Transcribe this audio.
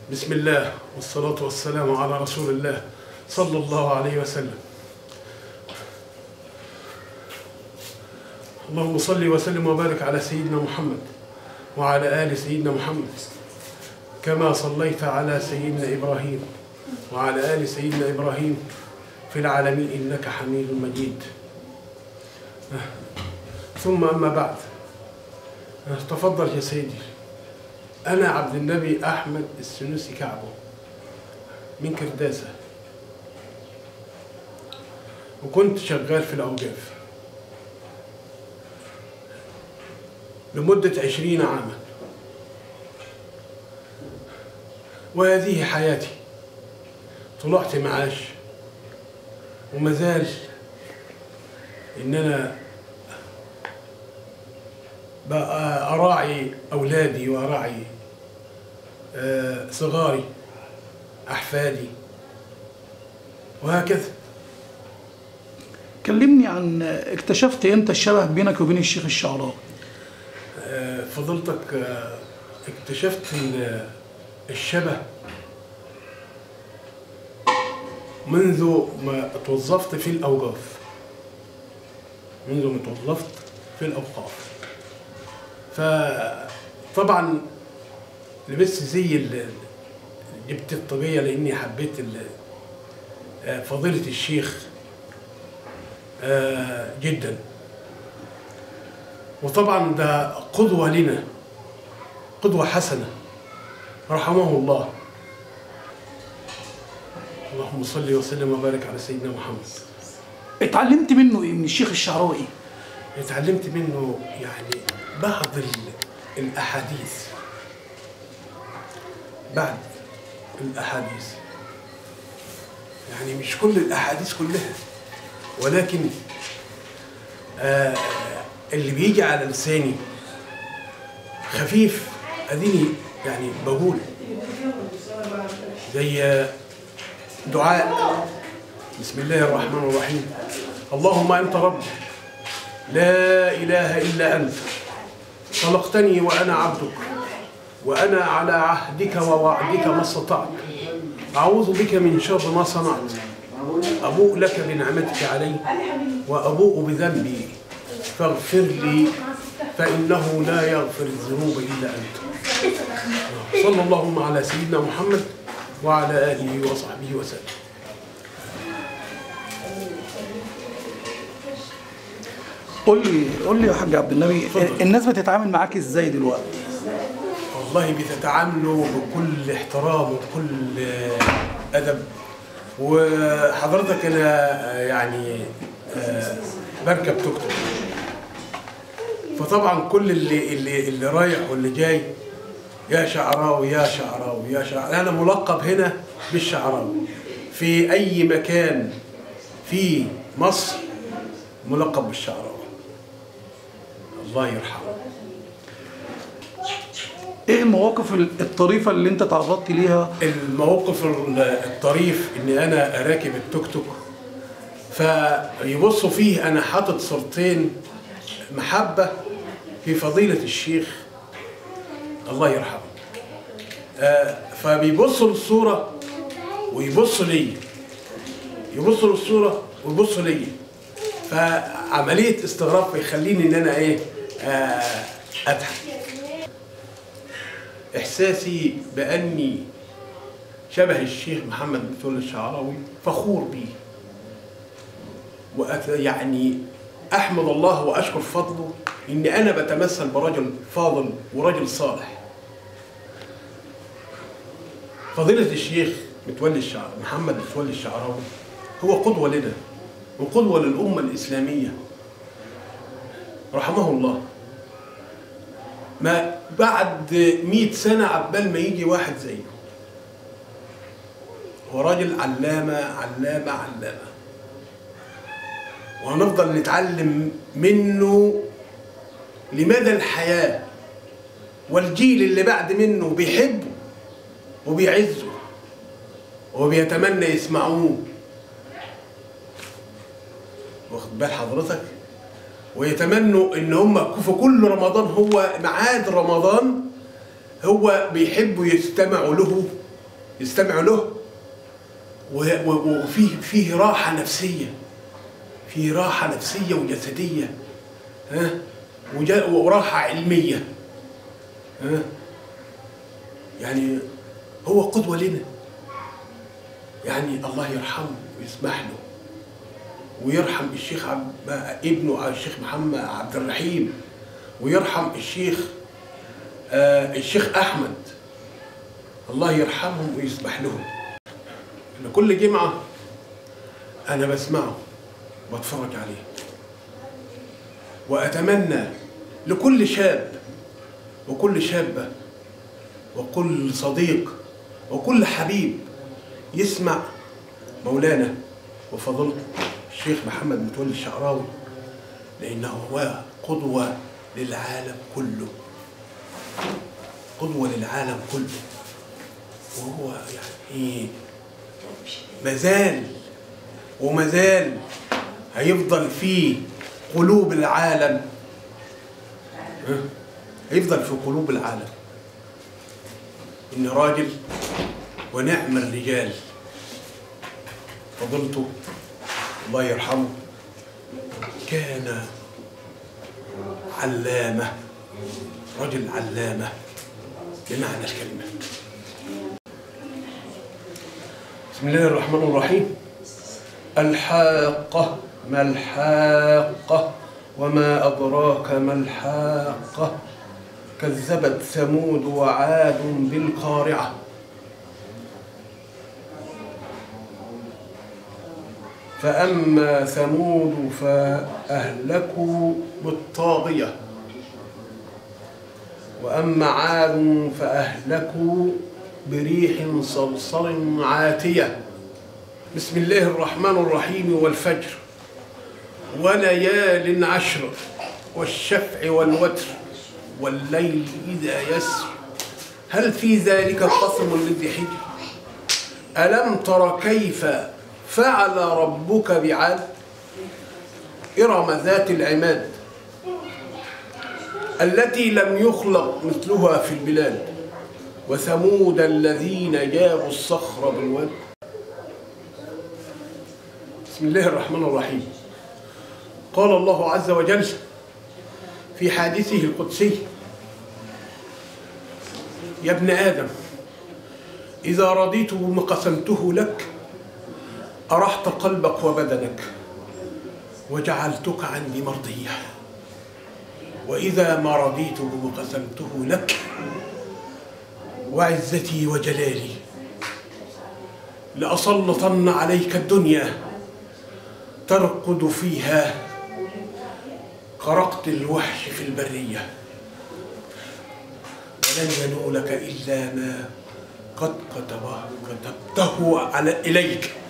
بسم الله والصلاة والسلام على رسول الله صلى الله عليه وسلم اللهم صل وسلم وبارك على سيدنا محمد وعلى آل سيدنا محمد كما صليت على سيدنا إبراهيم وعلى آل سيدنا إبراهيم في العالمين إنك حميد مجيد ثم أما بعد تفضل يا سيدي أنا عبد النبي أحمد السنوسي كعبه من كرداسة وكنت شغال في الأوقاف لمدة عشرين عاما وهذه حياتي طلعت معاش وما زال إن أنا بقى أراعي أولادي وأراعي آه، صغاري أحفادي وهكذا كلمني عن اكتشفت امتى الشبه بينك وبين الشيخ الشعراوي آه، فضلتك آه، اكتشفت ال- الشبه منذ ما توظفت في الأوقاف منذ ما توظفت في الأوقاف فطبعا لبست زي ال- جبت الطاقية لأني حبيت ال- آه، فضيلة الشيخ آه، جدا وطبعا ده قدوة لنا قدوة حسنة رحمه الله اللهم صل وسلم وبارك على سيدنا محمد اتعلمت منه ايه من الشيخ الشعراوي ايه اتعلمت منه يعني بعض ال- الأحاديث بعض الأحاديث يعني مش كل الأحاديث كلها ولكن آه اللي بيجي على لساني خفيف أديني يعني بقول زي آه، دعاء بسم الله الرحمن الرحيم اللهم أنت ربي لا إله إلا أنت خلقتني وأنا عبدك وأنا على عهدك ووعدك ما استطعت أعوذ بك من شر ما صنعت أبوء لك بنعمتك علي وأبوء بذنبي فاغفر لي فإنه لا يغفر الذنوب إلا أنت صلى اللهم على سيدنا محمد وعلى آله وصحبه وسلم قول لي قول لي يا حاج عبد النبي اتفضل. الناس بتتعامل معاك ازاي دلوقتي والله بتتعاملوا بكل احترام وبكل ادب وحضرتك انا يعني آه، بركب توك توك فطبعا كل اللي اللي اللي رايح واللي جاي يا شعراوي يا شعراوي يا شعراوي انا ملقب هنا بالشعراوي في اي مكان في مصر ملقب بالشعراوي الله يرحمه ايه المواقف الطريفه اللي انت تعرضت ليها الموقف الطريف ان انا راكب التوك توك فيبصوا فيه انا حاطط صورتين محبه في فضيله الشيخ الله يرحمه آه، فبيبصوا للصوره ويبصوا لي يبصوا للصوره ويبصوا لي فعمليه استغراب بيخليني ان انا ايه آه، اضحك احساسي باني شبه الشيخ محمد بن ثول الشعراوي فخور به وأت يعني احمد الله واشكر فضله ان انا بتمثل برجل فاضل ورجل صالح فضيلة الشيخ متولي الشعر محمد متولي الشعراوي هو قدوة لنا وقدوة للأمة الإسلامية رحمه الله ما بعد مئة سنة عبال ما يجي واحد زيه هو راجل علامة علامة علامة وهنفضل نتعلم منه لمدى الحياة والجيل اللي بعد منه بيحبه وبيعزه وبيتمنى يسمعوه واخد بال حضرتك ويتمنوا ان هم في كل رمضان هو ميعاد رمضان هو بيحبوا يستمعوا له يستمعوا له و- و- وفيه فيه راحة نفسية فيه راحة نفسية وجسدية ها وجا- وراحة علمية ها يعني هو قدوة لنا يعني الله يرحمه ويسمح له ويرحم الشيخ عبد ابنه الشيخ محمد عبد الرحيم ويرحم الشيخ آه الشيخ احمد الله يرحمهم ويسمح لهم أنا كل جمعه انا بسمعه بتفرج عليه واتمنى لكل شاب وكل شابه وكل صديق وكل حبيب يسمع مولانا وفضيلته الشيخ محمد متولي الشعراوي لأنه هو قدوة للعالم كله قدوة للعالم كله وهو يعني مازال ومازال هيفضل في قلوب العالم ها؟ هيفضل في قلوب العالم إن راجل ونعم الرجال فضلته الله يرحمه كان علامة رجل علامة بمعنى الكلمة بسم الله الرحمن الرحيم الحاقة ما الحاقة وما أدراك ما الحاقة كذبت ثمود وعاد بالقارعة فأما ثمود فأهلكوا بالطاغية وأما عاد فأهلكوا بريح صرصر عاتية بسم الله الرحمن الرحيم والفجر وليال عشر والشفع والوتر والليل إذا يسر هل في ذلك قسم لذي حجر ألم تر كيف فعل ربك بعاد إرم ذات العماد التي لم يخلق مثلها في البلاد وثمود الذين جابوا الصخر بالواد بسم الله الرحمن الرحيم قال الله عز وجل في حادثه القدسي يا ابن آدم إذا رضيت بما قسمته لك أرحت قلبك وبدنك وجعلتك عندي مرضية وإذا ما رضيت بما قسمته لك وعزتي وجلالي لأسلطن عليك الدنيا ترقد فيها خرقت الوحش في البرية ولن ينولك إلا ما قد كتبه كتبته على إليك